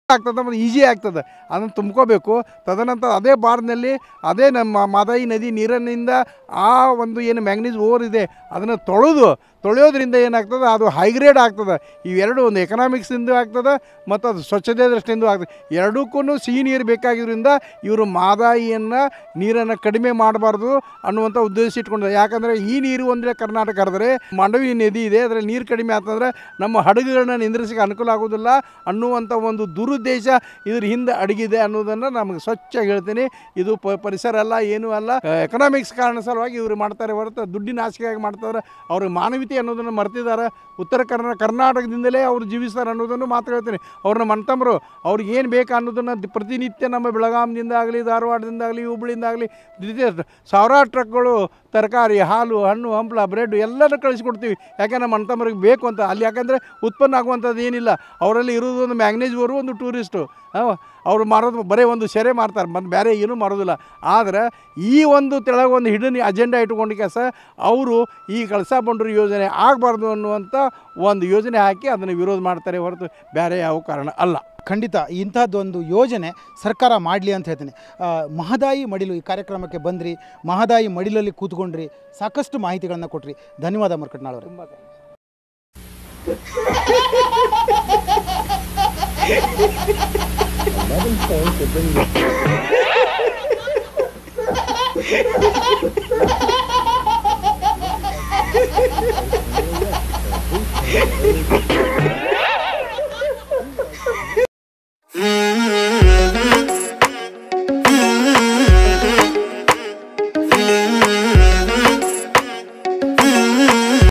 ಆಗ್ತದೆ ಮತ್ತು ಈಜಿ ಆಗ್ತದೆ ಅದನ್ನು ತುಂಬ್ಕೋಬೇಕು ತದನಂತರ ಅದೇ ಬಾರ್ನಲ್ಲಿ ಅದೇ ನಮ್ಮ ಮಾದಾಯಿ ನದಿ ನೀರಿನಿಂದ ಆ ಒಂದು ಏನು ಮ್ಯಾಂಗ್ನೀಸ್ ಓರ್ ಇದೆ ಅದನ್ನು ತೊಳೆದು ತೊಳೆಯೋದ್ರಿಂದ ಏನಾಗ್ತದೆ ಅದು ಹೈಗ್ರೇಡ್ ಆಗ್ತದೆ ಇವೆರಡು ಒಂದು ಎಕನಾಮಿಕ್ಸಿಂದ ಆಗ್ತದೆ ಮತ್ತು ಅದು ಸ್ವಚ್ಛತೆ ದೃಷ್ಟಿಯಿಂದ ಆಗ್ತದೆ ಎರಡಕ್ಕೂ ಸಿಹಿ ನೀರು ಬೇಕಾಗಿದ್ದರಿಂದ ಇವರು ಮಾದಾಯಿಯನ್ನು ನೀರನ್ನು ಕಡಿಮೆ ಮಾಡಬಾರ್ದು ಅನ್ನುವಂಥ ಉದ್ದೇಶ ಇಟ್ಕೊಂಡಿದ್ದಾರೆ ಯಾಕಂದರೆ ಈ ನೀರು ಒಂದರೆ ಕರ್ನಾಟಕ ಹರಿದ್ರೆ ಮಂಡವಿ ನದಿ ಇದೆ ಅದರಲ್ಲಿ ನೀರು ಕಡಿಮೆ ಆಗ್ತಂದ್ರೆ ನಮ್ಮ ಹಡಗುಗಳನ್ನ ನಿಂದ್ರಿಸಕ್ಕೆ ಅನುಕೂಲ ಆಗೋದಿಲ್ಲ ಅನ್ನುವಂಥ ಒಂದು ದುರುದ್ದೇಶ ಇದ್ರ ಹಿಂದೆ ಅಡಗಿದೆ ಅನ್ನೋದನ್ನು ನಮಗೆ ಸ್ವಚ್ಛವಾಗಿ ಹೇಳ್ತೀನಿ ಇದು ಪ ಪರಿಸರ ಅಲ್ಲ ಏನೂ ಅಲ್ಲ ಎಕನಾಮಿಕ್ಸ್ ಕಾರಣ ಸಲುವಾಗಿ ಇವರು ಮಾಡ್ತಾರೆ ಹೊರತು ದುಡ್ಡಿನ ಆಸೆಗಾಗಿ ಮಾಡ್ತಾರೆ ಅವ್ರಿಗೆ ಮಾನವೀಯತೆ ಅನ್ನೋದನ್ನು ಮರ್ತಿದ್ದಾರೆ ಉತ್ತರ ಕರ್ನಾ ಕರ್ನಾಟಕದಿಂದಲೇ ಅವ್ರು ಜೀವಿಸ್ತಾರೆ ಅನ್ನೋದನ್ನು ಮಾತು ಹೇಳ್ತೀನಿ ಅವ್ರನ್ನ ಮಣ್ತಂಬರು ಅವ್ರಿಗೆ ಏನು ಬೇಕು ಅನ್ನೋದನ್ನು ದಿ- ಪ್ರತಿನಿತ್ಯ ನಮ್ಮ ಬೆಳಗಾಂದಿಂದ ಆಗಲಿ ಧಾರವಾಡದಿಂದ ಆಗಲಿ ಹುಬ್ಬಳ್ಳಿಯಿಂದ ಆಗಲಿ ಸಾವಿರಾರು ಟ್ರಕ್ಗಳು ತರಕಾರಿ ಹಾಲು ಹಣ್ಣು ಹಂಪಲ ಬ್ರೆಡ್ ಎಲ್ಲನೂ ಕಳಿಸ್ಕೊಡ್ತೀವಿ ಯಾಕೆ ನಮ್ಮ ಅಣ್ತಮ್ಮರಿಗೆ ಬೇಕು ಅಂತ ಅಲ್ಲಿ ಯಾಕಂದರೆ ಉತ್ಪನ್ನ ಆಗುವಂಥದ್ದು ಏನಿಲ್ಲ ಅವರಲ್ಲಿ ಇರೋದು ಒಂದು ಮ್ಯಾಗ್ನೇಜ್ ಬರು ಒಂದು ಟೂರಿಸ್ಟು ಅವರು ಮಾರೋದು ಬರೀ ಒಂದು ಸೆರೆ ಮಾರ್ತಾರೆ ಮತ್ತು ಬೇರೆ ಏನೂ ಮಾರೋದಿಲ್ಲ ಆದರೆ ಈ ಒಂದು ತೆಳಗೆ ಒಂದು ಹಿಡನ್ ಅಜೆಂಡಾ ಇಟ್ಕೊಂಡು ಕೆಲಸ ಅವರು ಈ ಕಳಸಾ ಬಂಡೂರು ಯೋಜನೆ ಆಗಬಾರ್ದು ಅನ್ನುವಂಥ ಒಂದು ಯೋಜನೆ ಹಾಕಿ ಅದನ್ನು ವಿರೋಧ ಮಾಡ್ತಾರೆ ಹೊರತು ಬೇರೆ ಯಾವ ಕಾರಣ ಅಲ್ಲ ಖಂಡಿತ ಇಂಥದ್ದೊಂದು ಯೋಜನೆ ಸರ್ಕಾರ ಮಾಡಲಿ ಅಂತ ಹೇಳ್ತೀನಿ ಆ, ಮಹದಾಯಿ ಮಡಿಲು ಈ ಕಾರ್ಯಕ್ರಮಕ್ಕೆ ಬಂದ್ರಿ ಮಹದಾಯಿ ಮಡಿಲಲ್ಲಿ ಕೂತ್ಕೊಂಡ್ರಿ ಸಾಕಷ್ಟು ಮಾಹಿತಿಗಳನ್ನು ಕೊಟ್ರಿ ಧನ್ಯವಾದ ಮರ್ಕಟ್ನಾಳವ್ರೆ ತುಂಬ Thank you.